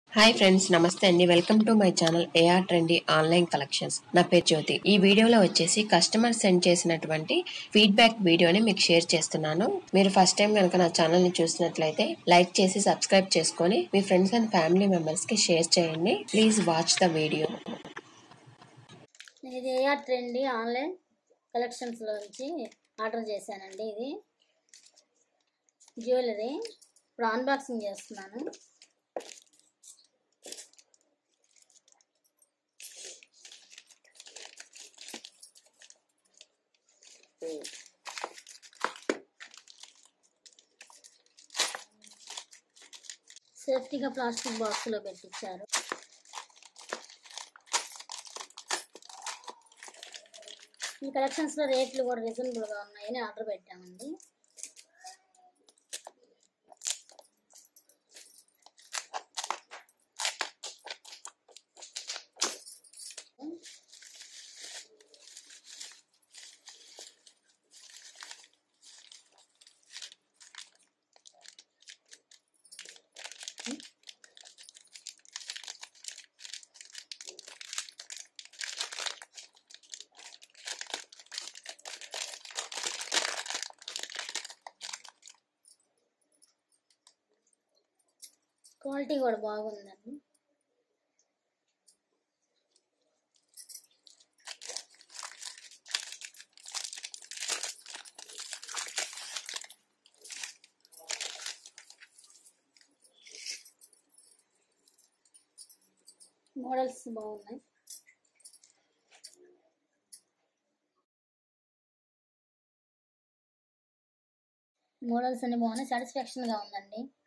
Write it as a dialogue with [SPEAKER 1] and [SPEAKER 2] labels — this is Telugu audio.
[SPEAKER 1] హాయ్ ఫ్రెండ్స్ నమస్తే అండి welcome to my channel AR trendy online collections నా పేరు జ్యోతి ఈ వీడియోలో వచ్చేసి కస్టమర్ సెండ్ చేసినటువంటి ఫీడ్బ్యాక్ వీడియోని మీకు షేర్ చేస్తున్నాను మీరు ఫస్ట్ టైం కనుక నా ఛానల్ ని చూసినట్లయితే లైక్ చేసి సబ్స్క్రైబ్ చేసుకొని మీ ఫ్రెండ్స్ అండ్ ఫ్యామిలీ మెంబర్స్ కి షేర్ చేయండి ప్లీజ్ వాచ్ ద వీడియో
[SPEAKER 2] ఇది ఏఆర్ ట్రెండీ ఆన్లైన్ కలెక్షన్స్లోంచి ఆర్డర్ చేశానండి ఇది జ్యువెలరీ ఇప్పుడు అన్బాక్సింగ్ చేస్తున్నాను సేఫ్టీగా ప్లాస్టిక్ బాక్స్లో పెట్టించారు ఈ కలెక్షన్స్లో రేట్లు కూడా రీజనబుల్గా ఉన్నాయని ఆర్డర్ పెట్టామండి క్వాలిటీ కూడా బాగుందండి మోడల్స్ బాగున్నాయి మోడల్స్ అన్ని బాగున్నాయి సాటిస్ఫాక్షన్గా ఉందండి